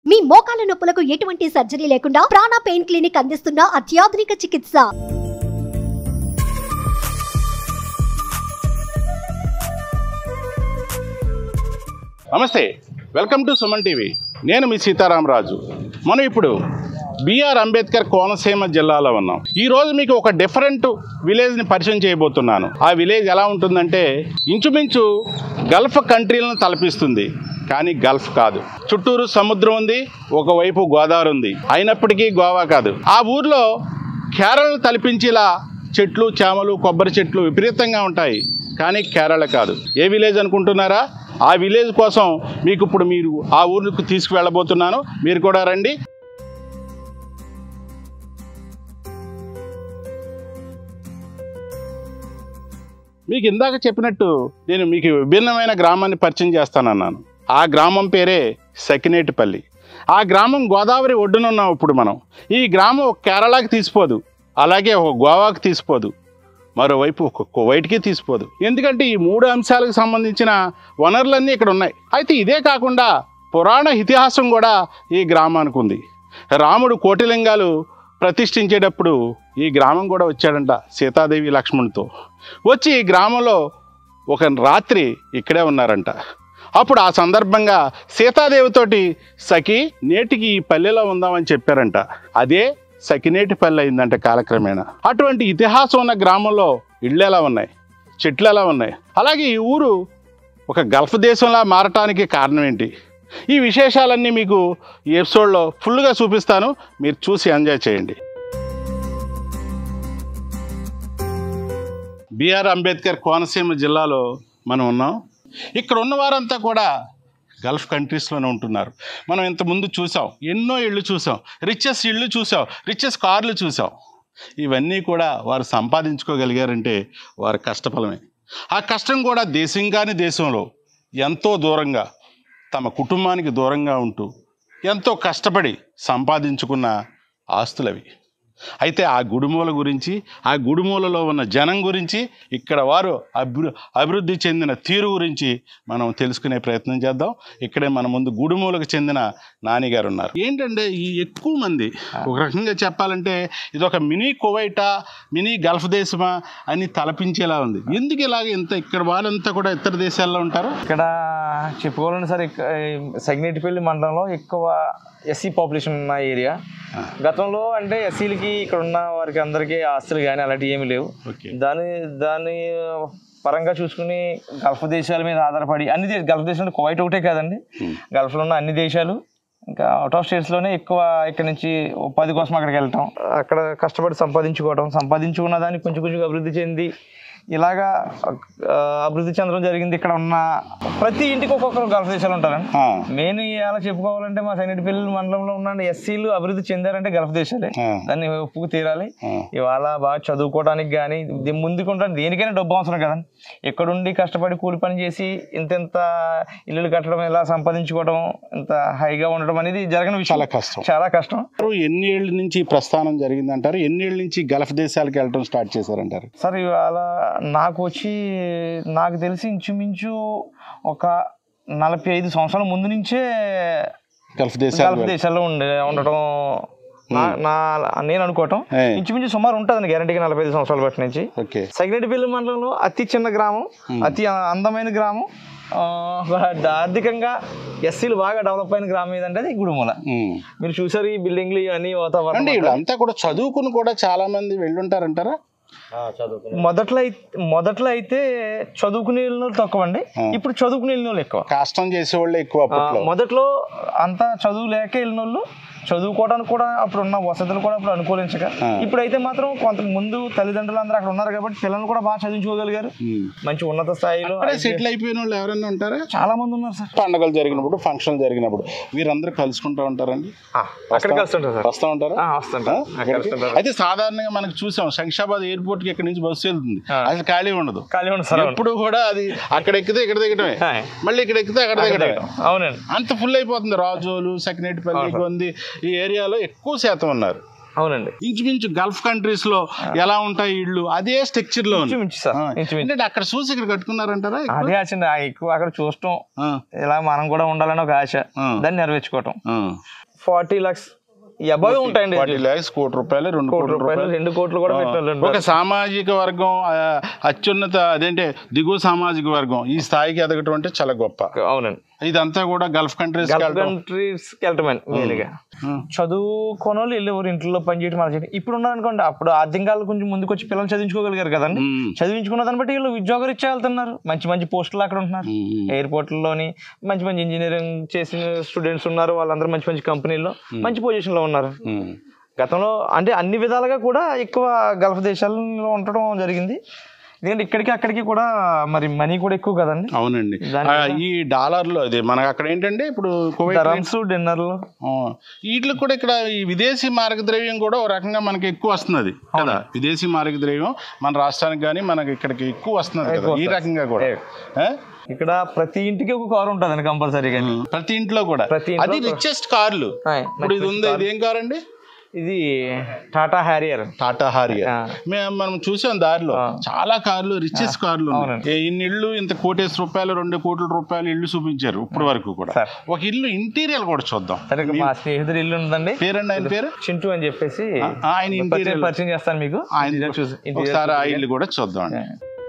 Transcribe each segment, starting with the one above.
మీ మోకాల నొప్పులకు ఎటువంటి సర్జరీ లేకుండా ప్రాణ పెయిన్ క్లినిక్ అందిస్తున్న అత్యాధునిక చికిత్స నమస్తే వెల్కమ్ టు సుమన్ టీవీ నేను మీ సీతారామరాజు మనం ఇప్పుడు బిఆర్ అంబేద్కర్ కోనసీమ జిల్లాలో ఉన్నాం ఈ రోజు మీకు ఒక డిఫరెంట్ విలేజ్ని పరిచయం చేయబోతున్నాను ఆ విలేజ్ ఎలా ఉంటుందంటే ఇంచుమించు గల్ఫ్ కంట్రీలను తలపిస్తుంది కానీ గల్ఫ్ కాదు చుట్టూరు సముద్రం ఉంది ఒకవైపు గోదావరి ఉంది అయినప్పటికీ గోవా కాదు ఆ ఊర్లో కేరళను తలపించేలా చెట్లు చేమలు కొబ్బరి చెట్లు విపరీతంగా ఉంటాయి కానీ కేరళ కాదు ఏ విలేజ్ అనుకుంటున్నారా ఆ విలేజ్ కోసం మీకు ఇప్పుడు మీరు ఆ ఊరికి తీసుకువెళ్ళబోతున్నాను మీరు కూడా రండి మీకు ఇందాక చెప్పినట్టు నేను మీకు విభిన్నమైన గ్రామాన్ని పరిచయం చేస్తానన్నాను ఆ గ్రామం పేరే సకినేటిపల్లి ఆ గ్రామం గోదావరి ఒడ్డునున్నాం ఇప్పుడు మనం ఈ గ్రామం ఒక కేరళకి తీసిపోదు అలాగే ఒక గోవాకి తీసిపోదు మరోవైపు ఒక కువైట్కి తీసిపోదు ఎందుకంటే ఈ మూడు అంశాలకు సంబంధించిన వనరులన్నీ ఇక్కడ ఉన్నాయి అయితే ఇదే కాకుండా పురాణ ఇతిహాసం కూడా ఈ గ్రామానికి ఉంది రాముడు కోటిలింగాలు ప్రతిష్ఠించేటప్పుడు ఈ గ్రామం కూడా వచ్చాడంట సీతాదేవి లక్ష్మణుడితో వచ్చి ఈ గ్రామంలో ఒక రాత్రి ఇక్కడే ఉన్నారంట అప్పుడు ఆ సందర్భంగా సీతాదేవితోటి సఖి నేటికి ఈ పల్లెలో ఉందామని చెప్పారంట అదే సకినేటి పల్లె అయిందంట కాలక్రమేణా అటువంటి ఇతిహాసం ఉన్న గ్రామంలో ఇళ్ళు ఎలా ఉన్నాయి చెట్లు ఎలా ఉన్నాయి అలాగే ఈ ఊరు ఒక గల్ఫ్ దేశంలా మారటానికి కారణం ఏంటి ఈ విశేషాలన్నీ మీకు ఈ ఎపిసోడ్లో ఫుల్గా చూపిస్తాను మీరు చూసి ఎంజాయ్ చేయండి బిఆర్ అంబేద్కర్ కోనసీమ జిల్లాలో మనం ఉన్నాం ఇక్కడ ఉన్న వారంతా కూడా గల్ఫ్ కంట్రీస్లోనే ఉంటున్నారు మనం ఇంతకుముందు చూసాం ఎన్నో ఇళ్ళు చూసాం రిచెస్ ఇళ్ళు చూసాం రిచెస్ కార్లు చూసాం ఇవన్నీ కూడా వారు సంపాదించుకోగలిగారంటే వారి కష్టఫలమే ఆ కష్టం కూడా దేశం కాని దేశంలో ఎంతో దూరంగా తమ కుటుంబానికి దూరంగా ఉంటూ ఎంతో కష్టపడి సంపాదించుకున్న ఆస్తులవి అయితే ఆ గుడిమూల గురించి ఆ గుడిమూలలో ఉన్న జనం గురించి ఇక్కడ వారు అభివృ అభివృద్ధి చెందిన తీరు గురించి మనం తెలుసుకునే ప్రయత్నం చేద్దాం ఇక్కడే మన ముందు గుడిమూలకు చెందిన నానిగారు ఉన్నారు ఏంటంటే ఈ ఎక్కువ మంది ఒక రకంగా చెప్పాలంటే ఇది ఒక మినీ కువైటా మినీ గల్ఫ్ దేశమా అని తలపించేలా ఉంది ఎందుకు ఇలాగ ఇంత ఇక్కడ వాళ్ళంతా కూడా ఇతర దేశాల్లో ఉంటారు ఇక్కడ చెప్పుకోవాలంటే సార్ ఇక్క- ఈ సగినేటిపల్లి మండలంలో ఎక్కువ ఎస్సీ పాపులేషన్ ఉన్న ఏరియా గతంలో అంటే ఎస్సీలకి ఇక్కడ ఉన్న వారికి అందరికీ ఆస్తులు కానీ అలాంటివి ఏమీ లేవు ఓకే దాని దాని పరంగా చూసుకుని గల్ఫ్ దేశాల మీద ఆధారపడి అన్ని దే- గల్ఫ్ దేశాలు కువైట్ ఒకటే కాదండి Hmm. గల్ఫ్లో ఉన్న అన్ని దేశాలు ఇంకా అవుట్ ఆఫ్ స్టేట్స్లోనే ఎక్కువ ఇక్కడ నుంచి ఉపాధి కోసం అక్కడికి వెళ్ళటం అక్కడ కష్టపడి సంపాదించుకోవడం సంపాదించుకున్న దాన్ని కొంచెం కొంచెం అభివృద్ధి చెంది ఇలాగా ఆ, అభివృద్ధి చెందడం జరిగింది ఇక్కడ ఉన్న ప్రతి ఇంటికి ఒక్కొక్కరు గల్ఫ్ దేశాలు ఉంటారండి ఆ, మెయిన్ అలా చెప్పుకోవాలంటే మా సైనిటిపల్లి మండలంలో ఉన్న ఎస్సీలు అభివృద్ధి చెందారంటే గల్ఫ్ దేశాలే ఆ, దాన్ని ఒప్పుకు తీరాలి ఆ. ఇవాళ బాగా చదువుకోవడానికి కానీ ముందుకుంటానికి దేనికైనా డబ్బు అవసరం కదండి ఎక్కడుండి కష్టపడి కూలి పని చేసి ఇంత ఇంత ఇల్లులు కట్టడం ఇలా సంపాదించుకోవడం ఇంత హైగా ఉండడం అనేది జరగని విషయం చాలా కష్టం చాలా కష్టం ఎన్ని ఏళ్ళ నుంచి ఈ ప్రస్థానం జరిగిందంటారు ఎన్ని ఏళ్ళ నుంచి గల్ఫ్ దేశాలకు వెళ్ళడం స్టార్ట్ చేశారంటారు సార్ ఇవాళ నాకు వచ్చి నాకు తెలిసి ఇంచుమించు ఒక నలభై ఐదు సంవత్సరాల ముందు నుంచే గల్ఫ్ దేశాలు గల్ఫ్ దేశాల్లో ఉండే ఉండటం నా- నా నేను అనుకోవటం ఏయ్. ఇంచుమించు సుమారు ఉంటుందండి గ్యారంటీగా నలభై ఐదు సంవత్సరాల బట్టి నుంచి ఓకే సగిరెడ్డిపల్లి మండలంలో అతి చిన్న గ్రామం అతి అందమైన గ్రామం ఆ, ఆర్థికంగా ఎస్సీలు బాగా డెవలప్ అయిన గ్రామం ఏదంటే అది గుడిమూల ఉమ్. మీరు చూసారు ఈ బిల్డింగ్లు ఇవన్నీ అంటే వాతావరణం వీళ్ళంతా కూడా చదువుకుని కూడా చాలా మంది వెళ్ళుంటారంటారా మొదట్లో అయితే మొదట్లో అయితే చదువుకునే వెళ్ళిన వాళ్ళు తక్కువ అండి ఆ. ఇప్పుడు చదువుకుని వెళ్ళిన వాళ్ళు ఎక్కువ కష్టం చేసేవాళ్ళే ఎక్కువ ఆ, అప్పట్లో మొదట్లో అంతా చదువు లేక వెళ్ళిన వాళ్ళు చదువుకోవడానికి కూడా అప్పుడు ఉన్న వసతులు కూడా అప్పుడు అనుకూలించక ఆ. ఇప్పుడైతే మాత్రం కొంత ముందు తల్లిదండ్రులు అందరూ అక్కడ ఉన్నారు కాబట్టి పిల్లలు కూడా బాగా చదివించుకోగలిగారు ఉమ్. మంచి ఉన్నత స్థాయిలో అక్కడే సెటిల్ అయిపోయిన వాళ్ళు ఎవరైనా ఉంటారా చాలా మంది ఉన్నారు సార్ పండుగలు జరిగినప్పుడు ఫంక్షన్లు జరిగినప్పుడు వీరందరూ కలుసుకుంటూ ఉంటారండి అక్కడ కలుస్తుంటారు సార్ వస్తూ ఉంటారా ఆ, వస్తుంటారు ఆ? అక్కడ వస్తుంటారు అయితే సాధారణంగా మనకు చూసాం శంషాబాద్ ఎయిర్పోర్ట్ కి ఇక్కడ నుంచి బస్సు వెళ్తుంది ఆ. అసలు ఖాళీ ఉండదు ఖాళీ ఉంది సార్ అవును. ఎప్పుడు కూడా అది అక్కడ ఎక్కితే ఇక్కడ దిగటమే హాయ్. మళ్ళీ ఇక్కడ ఎక్కితే అక్కడ దిగటమే అవునండి అంత ఫుల్ అయిపోతుంది రాజోలు సెకండేటిపల్లి కొంది ఈ ఏరియాలో ఎక్కువ శాతం ఉన్నారు అవునండి ఇంచుమించు గల్ఫ్ కంట్రీస్ లో ఎలా ఉంటాయి ఇళ్ళు అదే స్ట్రక్చర్ లో ఉంది. ఇంచుమించు సార్ ఆ. ఇంచుమించు ఏంటంటే అక్కడ చూసి ఇక్కడ కట్టుకున్నారంటారా అదే ఆశ అండి. ఆ ఎక్కువ అక్కడ చూడటం ఆ, ఇలా మనం కూడా ఉండాలని ఒక ఆశ ఆ. దాన్ని నెరవేర్చుకోవటం ఆ. ఫార్టీ లాక్స్ అబ్బాయి ఉంటాయండి ఫార్టీ ల్యాక్స్ కోటి రూపాయలు రెండు కోటి కోట్ల రూపాయలు రూపాయలు రెండు కోట్లు కూడా పెట్టాలండి ఒక సామాజిక వర్గం ఆ, అత్యున్నత అదేంటే దిగువ సామాజిక వర్గం ఈ స్థాయికి ఎదగటం అంటే చాలా గొప్ప అవునండి ఇదంతా కూడా గల్ఫ్ కంట్రీస్ గల్ఫ్ కంట్రీస్ కి వెళ్ళటమని మెయిన్గా చదువుకోని వాళ్ళు వెళ్ళేవారు ఇంట్లో పని చేయడం అలా చేయడం ఇప్పుడు ఉన్నారనుకోండి అప్పుడు ఆర్థికాలు కొంచెం ముందుకు వచ్చి పిల్లలు చదివించుకోగలిగారు కదండి చదివించుకున్న దాన్ని బట్టి వీళ్ళు ఉద్యోగాలు ఇచ్చే వెళ్తున్నారు మంచి మంచి పోస్టులు అక్కడ ఉంటున్నారు ఎయిర్పోర్ట్లోని మంచి మంచి ఇంజనీరింగ్ చేసిన స్టూడెంట్స్ ఉన్నారు వాళ్ళందరూ మంచి మంచి కంపెనీల్లో మంచి పొజిషన్ లో ఉన్నారు గతంలో అంటే అన్ని విధాలుగా కూడా ఎక్కువ గల్ఫ్ దేశాల్లో ఉండటం జరిగింది ఎందుకంటే ఇక్కడికి అక్కడికి కూడా మరి మనీ కూడా ఎక్కువ కదండి అవునండి దాని ఆ, ఈ డాలర్లు అదే మనకు అక్కడ ఏంటంటే ఇప్పుడు కువైట్ ధరమ్స్ డిన్నర్లు వీటికి కూడా ఇక్కడ ఈ విదేశీ మార్గద్రవ్యం కూడా ఒక రకంగా మనకి ఎక్కువ వస్తున్నది కదా విదేశీ మార్గద్రవ్యం మన రాష్ట్రానికి కానీ మనకి ఇక్కడికి ఎక్కువ వస్తున్నది కదా ఈ రకంగా కూడా ఆ? ఇక్కడ ప్రతి ఇంటికి ఒక కారు ఉంటుందండి కంపల్సరీగా ప్రతి ఇంట్లో కూడా ప్రతి ఇంట్లో అది రిచెస్ట్ కార్లు ఆయ్, ఇప్పుడు ఇది ఉంది ఇది ఏం కార్ అండి ఇది టాటా హ్యారియర్ టాటా హారియర్ ఆ. మేము మనం చూసాం దారిలో చాలా కార్లు రిచెస్ట్ కార్లు ఉన్నాయి. అవునండి. ఏ ఇన్ని ఇళ్ళు ఇంత కోటేసి రూపాయలు రెండు కోట్ల రూపాయలు ఇల్లు చూపించారు ఇప్పటి వరకు కూడా సార్. ఒక ఇల్లు ఇంటీరియర్ కూడా చూద్దాం సరే మా స్నేహితుడు ఇల్లు ఉందండి పేరండి ఆయన పేరు చింటూ అని చెప్పేసి ఆ, ఆయన పరిచయం ఇంటీరియర్ పరిచయం చేస్తాను మీకు ఆయన ఇంటీరియర్ చూసి ఇంటీరియర్ ఒకసారి ఆ ఇల్లు కూడా చూద్దాం అండి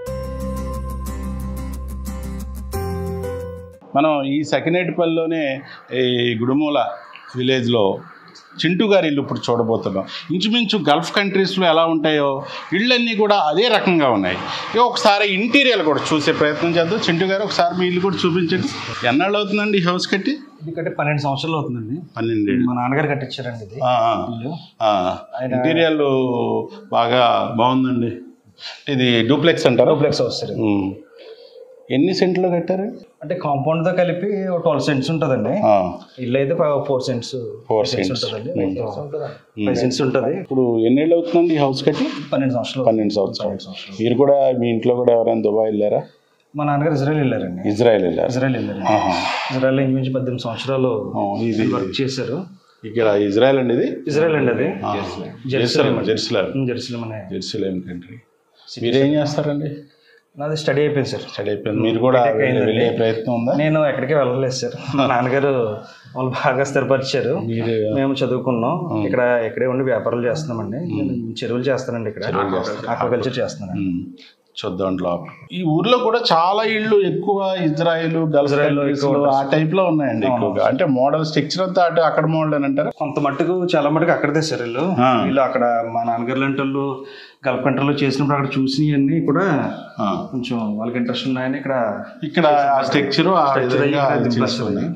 మనం ఈ సకినేటిపల్లిలోనే ఈ గుడుమూల విలేజ్లో చింటూ గారి ఇల్లు ఇప్పుడు చూడబోతున్నాం ఇంచుమించు గల్ఫ్ కంట్రీస్లో ఎలా ఉంటాయో ఇళ్ళన్నీ కూడా అదే రకంగా ఉన్నాయి ఇక ఒకసారి ఇంటీరియర్ కూడా చూసే ప్రయత్నం చేద్దాం చింటూ గారు ఒకసారి మీ ఇల్లు కూడా చూపించండి ఎన్నాళ్ళు అవుతుందండి ఈ హౌస్ కట్టి ఎందుకంటే పన్నెండు సంవత్సరాలు అవుతుందండి పన్నెండు మా నాన్నగారు కట్టించారండి ఇది ఇల్లు ఇంటీరియర్ బాగా బాగుందండి ఇది డూప్లెక్స్ అంటారా డూప్లెక్స్ హౌస్ సార్ ఇది. ఉమ్. ఎన్ని సెంట్లో కట్టారు అంటే కాంపౌండ్ తో కలిపి ట్వెల్వ్ సెంట్స్ ఉంటుందండి ఆ, ఇల్లు అయితే four cents Four cents cents. ఉంటుందండి ఫైవ్ సెంట్స్ ఉంటుంది ఇప్పుడు ఎన్నేళ్ళు అవుతుందండి ఈ హౌస్ కట్టి పన్నెండు సంవత్సరాలు పన్నెండు సంవత్సరాలు మీరు కూడా మీ ఇంట్లో కూడా ఎవరైనా దుబాయ్ వెళ్ళారా మా నాన్నగారు ఇజ్రాయెల్ వెళ్ళారండి ఇజ్రాయెల్ వెళ్ళారు ఇజ్రాయెల్ వెళ్ళారు ఆహా. ఇజ్రాయెల్ ఇంచుమించి పద్దెనిమిది సంవత్సరాలు ఆ, ఇది వర్క్ చేశారు ఇక్కడ ఇజ్రాయెల్ అండి ఇది ఇజ్రాయెల్ అండి అది జెరూసలేం జెరూసలేం జెరూసలేం అనే జెరూసలేం కంట్రీ మీరేం చేస్తారండి నాది స్టడీ అయిపోయింది సార్ స్టడీ అయిపోయింది మీరు కూడా వెళ్ళే వెళ్ళే ప్రయత్నం ఉందా నేను ఎక్కడికి వెళ్ళలేదు సార్ మా నాన్నగారు వాళ్ళు బాగా స్థిరపరిచారు మీరు మేము చదువుకున్నాం ఇక్కడ ఇక్కడే ఉండి వ్యాపారాలు చేస్తున్నామండి నేను చెరువులు చేస్తానండి ఇక్కడ ఆక్వాకల్చర్ చేస్తున్నాను ఉమ్, చూద్దాం లోపల ఈ ఊర్లో కూడా చాలా ఇళ్ళు ఎక్కువ ఇజ్రాయెల్ గల్ఫ్ కంట్రీస్ ఆ టైప్ లో ఉన్నాయండి ఎక్కువగా అంటే మోడల్ స్ట్రక్చర్ అంతా అటు అక్కడ మోడల్ అని అంటారా కొంత మట్టుకు చాలా మటుకు అక్కడదే సార్ వీళ్ళు ఆ. వీళ్ళు అక్కడ మా నాన్నగారు లాంటి వాళ్ళు గల్ఫ్ కంట్రీలో చేసినప్పుడు అక్కడ చూసినవన్నీ కూడా ఆ. కొంచెం వాళ్ళకి ఇంట్రెస్ట్ ఉన్నాయని ఇక్కడ ఇక్కడ ఆ స్ట్రక్చర్ ఆ Structure అయ్యి విధంగా ఇక్కడ దింపేస్తారు. చేసుకుని.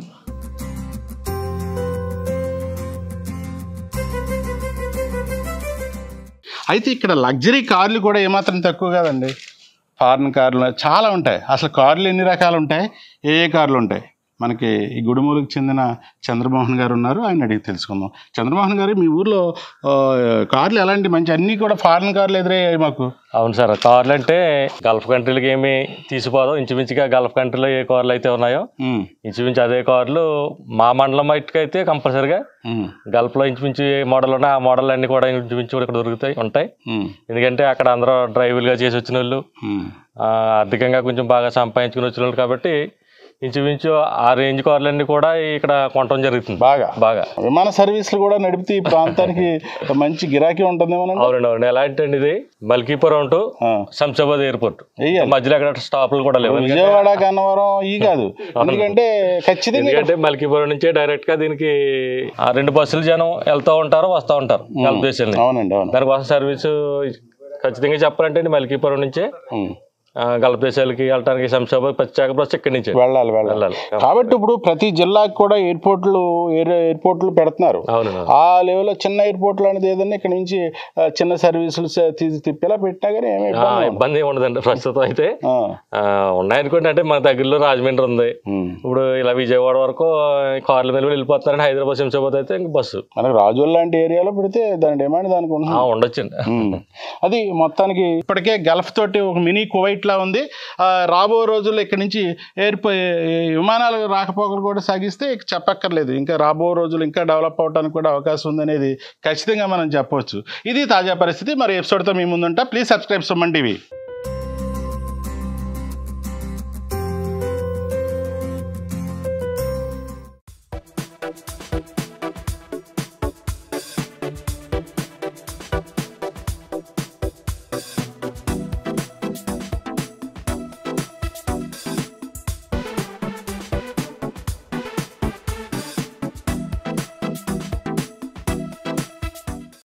అయితే ఇక్కడ లగ్జరీ కార్లు కూడా ఏమాత్రం తక్కువ కాదండి ఫారిన్ కార్లు చాలా ఉంటాయి అసలు కార్లు ఎన్ని రకాలు ఉంటాయి ఏ ఏ కార్లు ఉంటాయి మనకి ఈ గుడిమూలకు చెందిన చంద్రమోహన్ గారు ఉన్నారు ఆయన అడిగి తెలుసుకుందాం చంద్రమోహన్ గారు మీ ఊర్లో ఆ, కార్లు ఎలాంటి మంచి అన్నీ కూడా ఫారిన్ కార్లు ఎదురయ్యాయి మాకు అవును సార్ కార్లు అంటే గల్ఫ్ కంట్రీలకి ఏమి తీసిపోదాం ఇంచుమించుగా గల్ఫ్ కంట్రీలో ఏ కార్లు అయితే ఉన్నాయో ఉమ్, ఇంచుమించు అదే కార్లు మా మండలం మట్టుకు అయితే కంపల్సరిగా ఉమ్, గల్ఫ్లో ఇంచుమించు ఏ మోడల్ ఉన్నా ఆ మోడల్ అన్ని కూడా ఇంచుమించు కూడా ఇక్కడ దొరుకుతాయి ఉంటాయి ఉమ్, ఎందుకంటే అక్కడ అందరూ డ్రైవర్లుగా చేసి వచ్చిన వాళ్ళు ఉమ్. ఆ, ఆర్థికంగా కొంచెం బాగా సంపాదించుకుని వచ్చిన వాళ్ళు కాబట్టి ఇంచుమించు ఆ రేంజ్ కార్లన్నీ కూడా ఇక్కడ కొనటం జరుగుతుంది బాగా బాగా విమాన సర్వీసులు కూడా నడిపితే ఈ ప్రాంతానికి మంచి గిరాకీ ఉంటుందేమోనండి అవునండి అవునండి ఎలాంటి అండి ఇది మల్కీపురం టు ఆ, శంషాబాద్ ఎయిర్పోర్ట్ వెయ్యాలి మధ్యలో అక్కడ స్టాపులు కూడా లేవు విజయవాడ గన్నవరం ఈ కాదు ఎందుకంటే ఖచ్చితంగా ఎందుకంటే మల్కీపురం నుంచే డైరెక్ట్ గా దీనికి ఆ రెండు బస్సులు జనం వెళ్తూ ఉంటారు వస్తూ ఉంటారు గల్ఫ్ దేశాల నుంచి అవునండి అవును దానికోసం సర్వీస్ ఖచ్చితంగా చెప్పాలంటే అండి మల్కీపురం నుంచే ఉమ్. ఆ, గల్ఫ్ దేశాలకి వెళ్ళడానికి శంషాబాద్ ప్రత్యేక బస్సు ఇక్కడి నుంచే వెళ్ళాలి వెళ్ళాలి వెళ్ళాలి కాబట్టి ఇప్పుడు ప్రతి జిల్లాకి కూడా ఎయిర్పోర్ట్లు ఎయిర్ ఎయిర్పోర్ట్లు పెడుతున్నారు అవునండి ఆ లెవెల్లో చిన్న ఎయిర్పోర్ట్లు అనేది ఏదన్నా ఇక్కడ నుంచి ఆ, చిన్న సర్వీసులు స- తీసి తిప్పేలా పెట్టినా కానీ ఏమి ఆ, ఇబ్బంది ఉండదు. ఇబ్బంది ఏమి ఉండదండి ప్రస్తుతం అయితే ఆ, ఆ, ఉన్నాయనుకోండి అంటే మన దగ్గరలో రాజమండ్రి ఉంది ఉమ్. ఇప్పుడు ఇలా విజయవాడ వరకు కార్ల మీద వెళ్ళిపోతున్నారని హైదరాబాద్ శంషాబాద్ అయితే ఇంక బస్సు మనకు రాజోల్ లాంటి ఏరియాలో పెడితే దాని డిమాండ్ దానికి ఉంటుంది ఆ, ఉండొచ్చండి ఉమ్. అది మొత్తానికి ఇప్పటికే గల్ఫ్ తోటి ఒక మినీ కువైట్ ఇట్లా ఉంది ఆ, రాబో రోజుల్లో ఇక్కడి నుంచి ఎయిర్పో విమానాలు రాకపోకలు కూడా సాగిస్తే ఇక చెప్పక్కర్లేదు ఇంకా రాబో రోజులు ఇంకా డెవలప్ అవడానికి కూడా అవకాశం ఉందనేది ఖచ్చితంగా మనం చెప్పవచ్చు ఇది తాజా పరిస్థితి మరి ఎపిసోడ్తో మీ ముందుంటా ప్లీజ్ సబ్స్క్రైబ్ సుమన్ టీవీ